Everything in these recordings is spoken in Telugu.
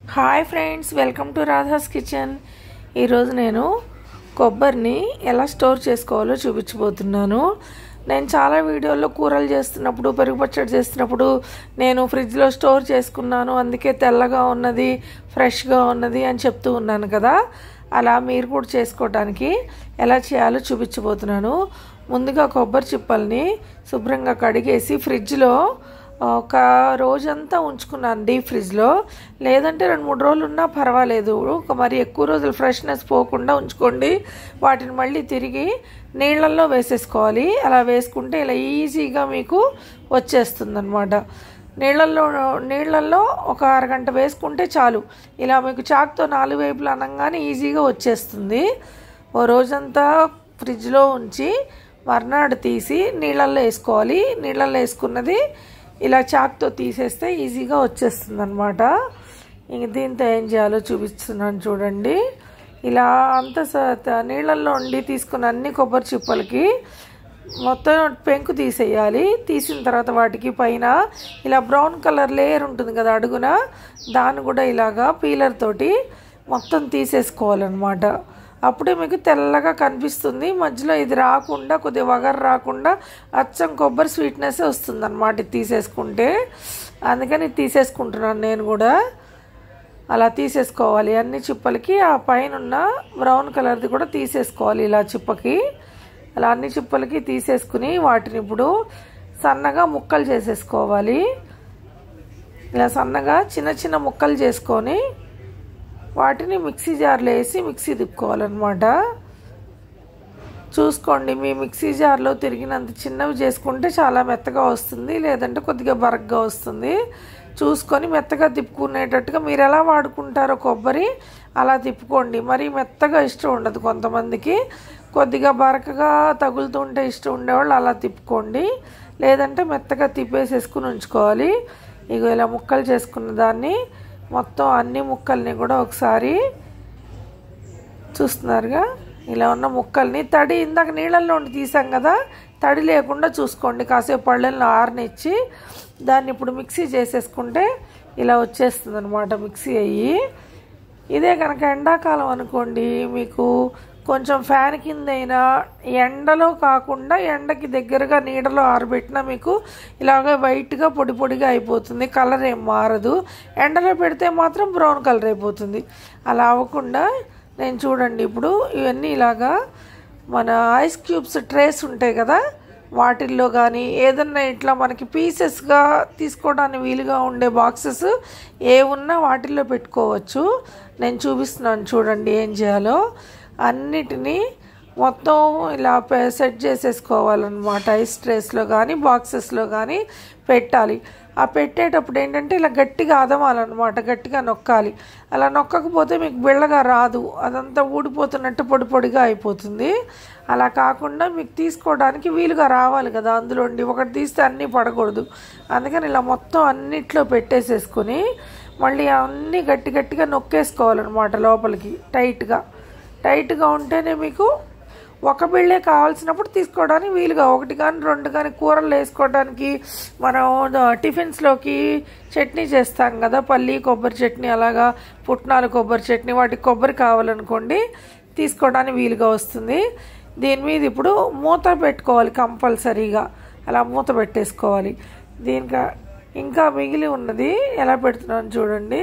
hi friends welcome to Radha's kitchen ఈరోజు నేను కొబ్బరిని ఎలా స్టోర్ చేసుకోవాలో చూపించబోతున్నాను నేను చాలా వీడియోల్లో కూరలు చేస్తున్నప్పుడు పెరుగు పచ్చడి చేస్తున్నప్పుడు నేను ఫ్రిడ్జ్లో స్టోర్ చేసుకున్నాను అందుకే తెల్లగా ఉన్నది ఫ్రెష్గా ఉన్నది అని చెప్తూ ఉన్నాను కదా అలా మీరు కూడా చేసుకోవడానికి ఎలా చేయాలో చూపించబోతున్నాను ముందుగా కొబ్బరి చిప్పల్ని శుభ్రంగా కడిగేసి ఫ్రిడ్జ్లో ఒక రోజంతా ఉంచుకున్నాను డీప్ ఫ్రిడ్జ్లో లేదంటే రెండు మూడు రోజులు ఉన్నా పర్వాలేదు ఒక మరి ఎక్కువ రోజులు ఫ్రెష్నెస్ పోకుండా ఉంచుకోండి వాటిని మళ్ళీ తిరిగి నీళ్ళల్లో వేసేసుకోవాలి అలా వేసుకుంటే ఇలా ఈజీగా మీకు వచ్చేస్తుంది అనమాట నీళ్ళల్లో నీళ్ళల్లో ఒక అరగంట వేసుకుంటే చాలు ఇలా మీకు చాక్తో నాలుగు వైపులు అనగానే ఈజీగా వచ్చేస్తుంది ఓ రోజంతా ఫ్రిడ్జ్లో ఉంచి మర్నాడు తీసి నీళ్ళల్లో వేసుకోవాలి నీళ్ళల్లో వేసుకున్నది ఇలా చాక్తో తీసేస్తే ఈజీగా వచ్చేస్తుంది అనమాట ఇంక దీంతో ఏం చేయాలో చూపిస్తున్నాను చూడండి ఇలా అంత నీళ్ళల్లో ఉండి తీసుకున్న అన్ని కొబ్బరి చిప్పలకి మొత్తం పెంకు తీసేయాలి తీసిన తర్వాత వాటికి పైన ఇలా బ్రౌన్ కలర్ లేయర్ ఉంటుంది కదా అడుగున దాన్ని కూడా ఇలాగా పీలర్ తోటి మొత్తం తీసేసుకోవాలన్నమాట అప్పుడే మీకు తెల్లగా కనిపిస్తుంది మధ్యలో ఇది రాకుండా కొద్దిగా వగర్ రాకుండా అచ్చం కొబ్బరి స్వీట్నెస్ వస్తుంది అనమాట ఇది తీసేసుకుంటే అందుకని తీసేసుకుంటున్నాను నేను కూడా అలా తీసేసుకోవాలి అన్ని చిప్పలకి ఆ పైన ఉన్న బ్రౌన్ కలర్ది కూడా తీసేసుకోవాలి ఇలా చిప్పకి అలా అన్ని చిప్పలకి తీసేసుకుని వాటిని ఇప్పుడు సన్నగా ముక్కలు చేసేసుకోవాలి ఇలా సన్నగా చిన్న చిన్న ముక్కలు చేసుకొని వాటిని మిక్సీ జార్లో వేసి మిక్సీ తిప్పుకోవాలన్నమాట చూసుకోండి మీ మిక్సీ జార్లో తిరిగినంత చిన్నవి చేసుకుంటే చాలా మెత్తగా వస్తుంది లేదంటే కొద్దిగా బరగ్గా వస్తుంది చూసుకొని మెత్తగా తిప్పుకునేటట్టుగా మీరు ఎలా వాడుకుంటారో కొబ్బరి అలా తిప్పుకోండి మరి మెత్తగా ఇష్టం ఉండదు కొంతమందికి కొద్దిగా బరకగా తగులుతుంటే ఇష్టం ఉండేవాళ్ళు అలా తిప్పుకోండి లేదంటే మెత్తగా తిప్పేసేసుకుని ఉంచుకోవాలి ఇక ఇలా ముక్కలు చేసుకున్న దాన్ని మొత్తం అన్ని ముక్కల్ని కూడా ఒకసారి చూస్తున్నారుగా ఇలా ఉన్న ముక్కల్ని తడి ఇందాక నీళ్ళల్లో ఉండి తీసాం కదా తడి లేకుండా చూసుకోండి కాసేపు పళ్ళల్లో ఆరనిచ్చి దాన్ని ఇప్పుడు మిక్సీ చేసేసుకుంటే ఇలా వచ్చేస్తుంది అనమాట మిక్సీ అయ్యి ఇదే కనుక ఎండాకాలం అనుకోండి మీకు కొంచెం ఫ్యాన్ కింద అయినా ఎండలో కాకుండా ఎండకి దగ్గరగా నీడలో ఆరబెట్టినా మీకు ఇలాగ వైట్గా పొడి పొడిగా అయిపోతుంది కలర్ ఏం మారదు ఎండలో పెడితే మాత్రం బ్రౌన్ కలర్ అయిపోతుంది అలా అవ్వకుండా నేను చూడండి ఇప్పుడు ఇవన్నీ ఇలాగా మన ఐస్ క్యూబ్స్ ట్రేస్ ఉంటాయి కదా వాటిల్లో కానీ ఏదన్నా ఇట్లా మనకి పీసెస్గా తీసుకోవడానికి వీలుగా ఉండే బాక్సెస్ ఏ ఉన్నా వాటిల్లో పెట్టుకోవచ్చు నేను చూపిస్తున్నాను చూడండి ఏం చేయాలో అన్నిటినీ మొత్తం ఇలా సెట్ చేసేసుకోవాలన్నమాట ఐస్ ట్రేస్లో కానీ బాక్సెస్లో కానీ పెట్టాలి ఆ పెట్టేటప్పుడు ఏంటంటే ఇలా గట్టిగా అదమాలన్నమాట గట్టిగా నొక్కాలి అలా నొక్కకపోతే మీకు బిళ్ళగా రాదు అదంతా ఊడిపోతున్నట్టు పొడి పొడిగా అయిపోతుంది అలా కాకుండా మీకు తీసుకోవడానికి వీలుగా రావాలి కదా అందులోండి ఒకటి తీస్తే అన్నీ పడకూడదు అందుకని ఇలా మొత్తం అన్నిట్లో పెట్టేసేసుకొని మళ్ళీ అన్నీ గట్టి గట్టిగా నొక్కేసుకోవాలన్నమాట లోపలికి టైట్గా టైట్గా ఉంటేనే మీకు ఒక బిళ్ళే కావాల్సినప్పుడు తీసుకోవడానికి వీలుగా ఒకటి కానీ రెండు కానీ కూరలు వేసుకోవడానికి మనం టిఫిన్స్లోకి చట్నీ చేస్తాం కదా పల్లి కొబ్బరి చట్నీ అలాగా పుట్నాలు కొబ్బరి చట్నీ వాటికి కొబ్బరి కావాలనుకోండి తీసుకోవడానికి వీలుగా వస్తుంది దీని మీద ఇప్పుడు మూత పెట్టుకోవాలి కంపల్సరీగా అలా మూత పెట్టేసుకోవాలి దీనికి ఇంకా మిగిలి ఉన్నది ఎలా పెడుతున్నాను చూడండి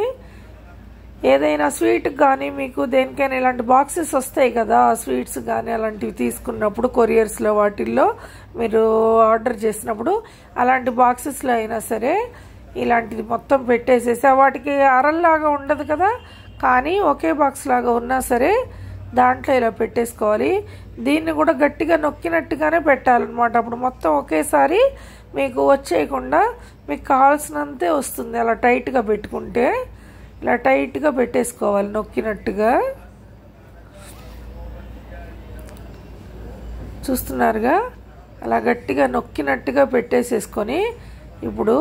ఏదైనా స్వీట్ కానీ మీకు దేనికైనా ఇలాంటి బాక్సెస్ వస్తాయి కదా స్వీట్స్ కానీ అలాంటివి తీసుకున్నప్పుడు కొరియర్స్లో వాటిల్లో మీరు ఆర్డర్ చేసినప్పుడు అలాంటి బాక్సెస్లో అయినా సరే ఇలాంటిది మొత్తం పెట్టేసేసి వాటికి అరల్లాగా ఉండదు కదా కానీ ఒకే బాక్స్ లాగా ఉన్నా సరే దాంట్లో ఇలా పెట్టేసుకోవాలి దీన్ని కూడా గట్టిగా నొక్కినట్టుగానే పెట్టాలన్నమాట అప్పుడు మొత్తం ఒకేసారి మీకు వచ్చేయకుండా మీకు కావాల్సినంతే వస్తుంది అలా టైట్గా పెట్టుకుంటే ఇలా టైట్గా పెట్టేసుకోవాలి నొక్కినట్టుగా చూస్తున్నారుగా అలా గట్టిగా నొక్కినట్టుగా పెట్టేసేసుకొని ఇప్పుడు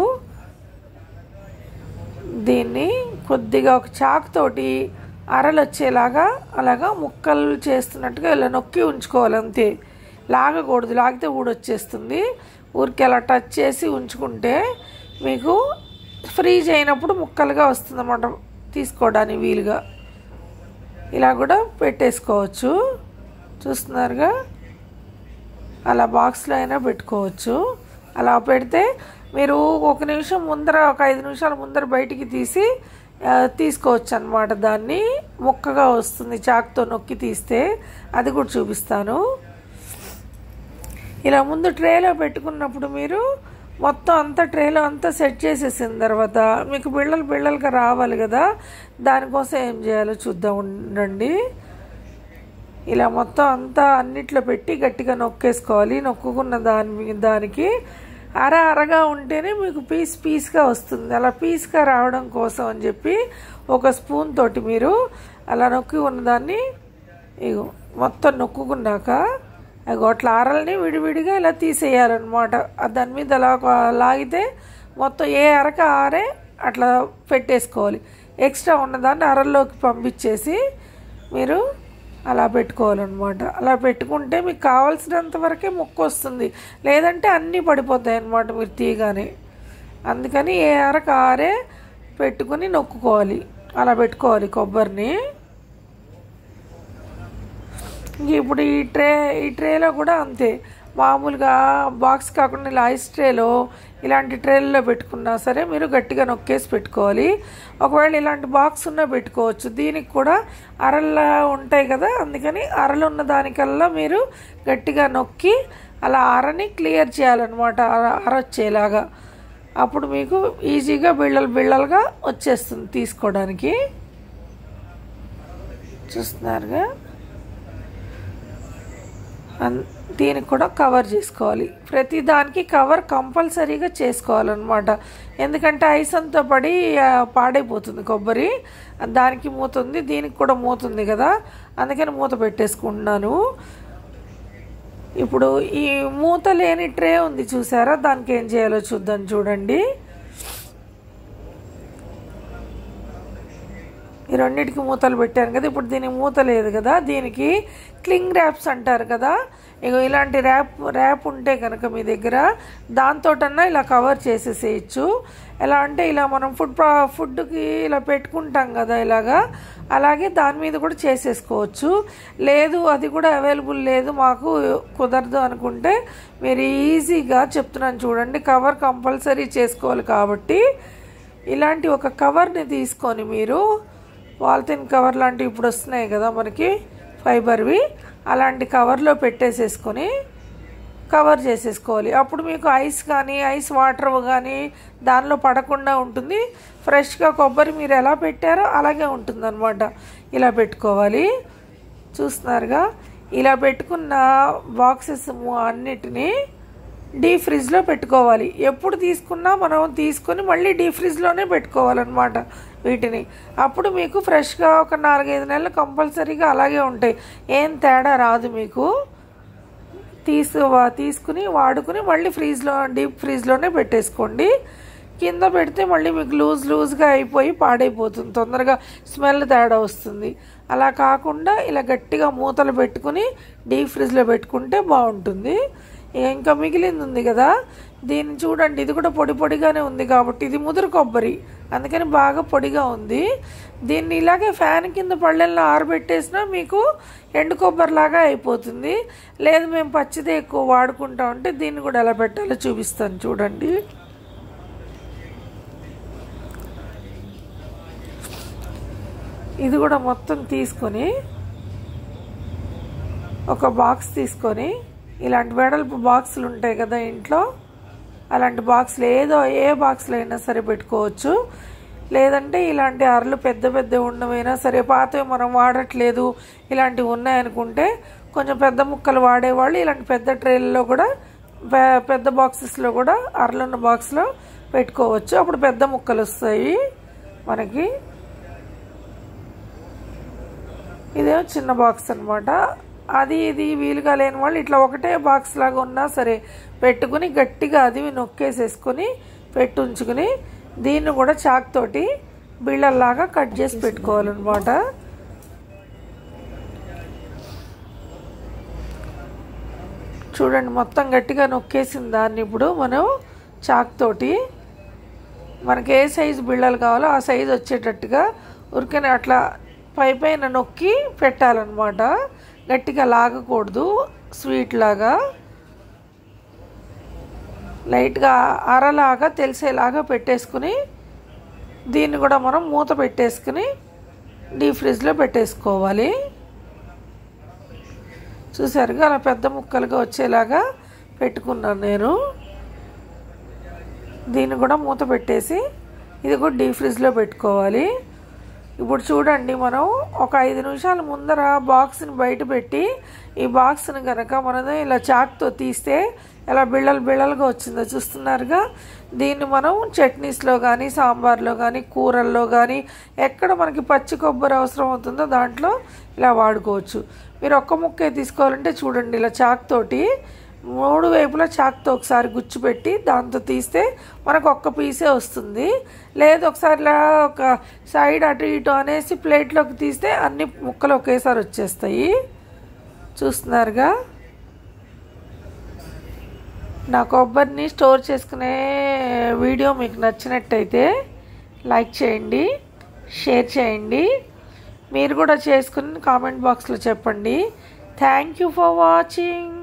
దీన్ని కొద్దిగా ఒక చాక్ తోటి అరలు వచ్చేలాగా అలాగా ముక్కలు చేస్తున్నట్టుగా ఇలా నొక్కి ఉంచుకోవాలి అంతే లాగకూడదు లాగితే ఊడొచ్చేస్తుంది ఊరికి అలా టచ్ చేసి ఉంచుకుంటే మీకు ఫ్రీజ్ అయినప్పుడు ముక్కలుగా వస్తుంది అన్నమాట తీసుకోవడానికి వీలుగా ఇలా కూడా పెట్టేసుకోవచ్చు చూస్తున్నారుగా అలా బాక్స్లో అయినా పెట్టుకోవచ్చు అలా పెడితే మీరు ఒక నిమిషం ముందర ఒక ఐదు నిమిషాల ముందర బయటికి తీసి ఆ, తీసుకోవచ్చు అనమాట దాన్ని ముక్కగా వస్తుంది చాకుతో నొక్కి తీస్తే అది కూడా చూపిస్తాను ఇలా ముందు ట్రేలో పెట్టుకున్నప్పుడు మీరు మొత్తం అంతా ట్రేలో అంతా సెట్ చేసేసిన తర్వాత మీకు బిళ్ళలు బిళ్ళలుగా రావాలి కదా దానికోసం ఏం చేయాలో చూద్దాం ఉండండి ఇలా మొత్తం అంతా అన్నిట్లో పెట్టి గట్టిగా నొక్కేసుకోవాలి నొక్కుకున్న దాని మీ- దానికి అర అరగా ఉంటేనే మీకు పీస్ పీస్గా వస్తుంది అలా పీస్గా రావడం కోసం అని చెప్పి ఒక స్పూన్ తోటి మీరు అలా నొక్కి ఉన్నదాన్ని ఇగో మొత్తం నొక్కుకున్నాక ఇగో అట్లా అరల్ని విడివిడిగా ఇలా తీసేయాలన్నమాట ఆ దాని మీద అలా ఒక లాగితే మొత్తం ఏ అరక ఆరే అట్లా పెట్టేసుకోవాలి ఎక్స్ట్రా ఉన్నదాన్ని అరల్లోకి పంపించేసి మీరు అలా పెట్టుకోవాలన్నమాట అలా పెట్టుకుంటే మీకు కావాల్సినంత వరకే ముక్క వస్తుంది లేదంటే అన్నీ పడిపోతాయి అన్నమాట మీరు తీయగానే అందుకని ఏ అరకు ఆరే పెట్టుకుని నొక్కుకోవాలి అలా పెట్టుకోవాలి కొబ్బరిని ఇంక ఇప్పుడు ఈ ట్రే ఈ ట్రేలో కూడా అంతే మామూలుగా బాక్స్ కాకుండా ఇలా ఐస్ ట్రేలో ఇలాంటి ట్రేల్లో పెట్టుకున్నా సరే మీరు గట్టిగా నొక్కేసి పెట్టుకోవాలి ఒకవేళ ఇలాంటి బాక్స్ ఉన్నా పెట్టుకోవచ్చు దీనికి కూడా అరల్లా ఉంటాయి కదా అందుకని అరలు ఉన్న దానికల్లా మీరు గట్టిగా నొక్కి అలా అరని క్లియర్ చేయాలన్నమాట అర అర వచ్చేలాగా అప్పుడు మీకు ఈజీగా బిళ్ళలు బిళ్ళలుగా వచ్చేస్తుంది తీసుకోవడానికి చూస్తున్నారుగా అన్- దీనికి కూడా కవర్ చేసుకోవాలి ప్రతి దానికి కవర్ కంపల్సరీగా చేసుకోవాలన్నమాట ఎందుకంటే ఐస్ అంతా పడి ఆ, పాడైపోతుంది కొబ్బరి దానికి మూత ఉంది దీనికి కూడా మూత ఉంది కదా అందుకని మూత పెట్టేసుకుంటున్నాను ఇప్పుడు ఈ మూత లేని ట్రే ఉంది చూసారా దానికి ఏం చేయాలో చూద్దాం చూడండి ఈ రెండింటికి మూతలు పెట్టాను కదా ఇప్పుడు దీనికి మూత లేదు కదా దీనికి క్లింగ్ ర్యాప్స్ అంటారు కదా ఇగో ఇలాంటి ర్యాప్ ర్యాప్ ఉంటే కనుక మీ దగ్గర దాంతోటన్నా ఇలా కవర్ చేసేసేయచ్చు ఎలా అంటే ఇలా మనం ఫుడ్ ప్రా ఫుడ్కి ఇలా పెట్టుకుంటాం కదా ఇలాగా అలాగే దాని మీద కూడా చేసేసుకోవచ్చు లేదు అది కూడా అవైలబుల్ లేదు మాకు కుదరదు అనుకుంటే మీరు ఈజీగా చెప్తున్నాను చూడండి కవర్ కంపల్సరీ చేసుకోవాలి కాబట్టి ఇలాంటి ఒక కవర్ని తీసుకొని మీరు పాలిథిన్ కవర్ లాంటివి ఇప్పుడు వస్తున్నాయి కదా మనకి ఫైబర్వి అలాంటి కవర్లో పెట్టేసేసుకొని కవర్ చేసేసుకోవాలి అప్పుడు మీకు ఐస్ కానీ ఐస్ వాటర్ కానీ దానిలో పడకుండా ఉంటుంది ఫ్రెష్గా కొబ్బరి మీరు ఎలా పెట్టారో అలాగే ఉంటుందన్నమాట ఇలా పెట్టుకోవాలి చూస్తున్నారుగా ఇలా పెట్టుకున్న బాక్సెస్ అన్నిటినీ డీ ఫ్రిడ్జ్లో పెట్టుకోవాలి ఎప్పుడు తీసుకున్నా మనం తీసుకొని మళ్ళీ డీ ఫ్రిడ్జ్లోనే పెట్టుకోవాలన్నమాట వీటిని అప్పుడు మీకు ఫ్రెష్గా ఒక నాలుగైదు నెలలు కంపల్సరీగా అలాగే ఉంటాయి ఏం తేడా రాదు మీకు తీసు వా- తీసుకుని వాడుకుని మళ్ళీ ఫ్రీజ్లో డీప్ ఫ్రీజ్లోనే పెట్టేసుకోండి కింద పెడితే మళ్ళీ మీకు లూజ్ లూజ్గా అయిపోయి పాడైపోతుంది తొందరగా స్మెల్ తేడా వస్తుంది అలా కాకుండా ఇలా గట్టిగా మూతలు పెట్టుకుని డీప్ ఫ్రిడ్జ్లో పెట్టుకుంటే బాగుంటుంది ఇక ఇంకా మిగిలింది ఉంది కదా దీన్ని చూడండి ఇది కూడా పొడి పొడిగానే ఉంది కాబట్టి ఇది ముదురు కొబ్బరి అందుకని బాగా పొడిగా ఉంది దీన్ని ఇలాగే ఫ్యాన్ కింద పళ్ళెల్లో ఆరబెట్టేసినా మీకు ఎండు కొబ్బరిలాగా అయిపోతుంది లేదు మేము పచ్చిదే ఎక్కువ వాడుకుంటాం అంటే దీన్ని కూడా ఎలా పెట్టాలో చూపిస్తాను చూడండి ఇది కూడా మొత్తం తీసుకొని ఒక బాక్స్ తీసుకొని ఇలాంటి వెడల్పు బాక్సులు ఉంటాయి కదా ఇంట్లో అలాంటి బాక్సులు ఏదో ఏ బాక్స్లో అయినా సరే పెట్టుకోవచ్చు లేదంటే ఇలాంటి అరలు పెద్ద పెద్ద ఉన్నవైనా సరే పాతవి మనం వాడట్లేదు ఇలాంటివి ఉన్నాయనుకుంటే కొంచెం పెద్ద ముక్కలు వాడేవాళ్ళు ఇలాంటి పెద్ద ట్రేలలో కూడా పె- పెద్ద బాక్సెస్లో కూడా అరలున్న బాక్స్లో పెట్టుకోవచ్చు అప్పుడు పెద్ద ముక్కలు వస్తాయి మనకి ఇదేమో చిన్న బాక్స్ అన్నమాట అది ఇది వీలుగా లేని వాళ్ళు ఇట్లా ఒకటే బాక్స్ లాగా ఉన్నా సరే పెట్టుకుని గట్టిగా అది నొక్కేసేసుకొని పెట్టి ఉంచుకుని దీన్ని కూడా చాక్ తోటి బిళ్ళల్లాగా కట్ చేసి పెట్టుకోవాలన్నమాట చూడండి మొత్తం గట్టిగా నొక్కేసిన దాన్ని ఇప్పుడు మనం చాక్ తోటి మనకి ఏ సైజు బిళ్ళలు కావాలో ఆ సైజు వచ్చేటట్టుగా ఉరికనే అట్లా పై పైన నొక్కి పెట్టాలన్నమాట గట్టిగా లాగకూడదు స్వీట్ లాగా లైట్గా అరలాగా తెలిసేలాగా పెట్టేసుకుని దీన్ని కూడా మనం మూత పెట్టేసుకుని డీప్ ఫ్రిడ్జ్లో పెట్టేసుకోవాలి చూసారుగా అలా పెద్ద ముక్కలుగా వచ్చేలాగా పెట్టుకున్నాను నేను దీన్ని కూడా మూత పెట్టేసి ఇది కూడా డీప్ ఫ్రిడ్జ్లో పెట్టుకోవాలి ఇప్పుడు చూడండి మనం ఒక ఐదు నిమిషాల ముందర బాక్స్ని బయట పెట్టి ఈ బాక్స్ని కనుక మనం ఇలా చాక్తో తీస్తే ఎలా బిళ్ళలు బిళ్ళలుగా వచ్చిందో చూస్తున్నారుగా దీన్ని మనం చట్నీస్లో కానీ సాంబార్లో కానీ కూరల్లో కానీ ఎక్కడ మనకి పచ్చి కొబ్బరి అవసరం అవుతుందో దాంట్లో ఇలా వాడుకోవచ్చు మీరు ఒక్క ముక్కే తీసుకోవాలంటే చూడండి ఇలా చాక్ తోటి మూడు వైపులా చాక్తో ఒకసారి గుచ్చిపెట్టి దాంతో తీస్తే మనకు ఒక్క పీసే వస్తుంది లేదు ఒకసారి ఇలా ఒక సైడ్ అటు ఇటు అనేసి ప్లేట్లోకి తీస్తే అన్ని ముక్కలు ఒకేసారి వచ్చేస్తాయి చూస్తున్నారుగా నా కొబ్బరిని స్టోర్ చేసుకునే వీడియో మీకు నచ్చినట్టయితే లైక్ చేయండి షేర్ చేయండి మీరు కూడా చేసుకుని కామెంట్ బాక్స్లో చెప్పండి థ్యాంక్ యూ ఫర్ వాచింగ్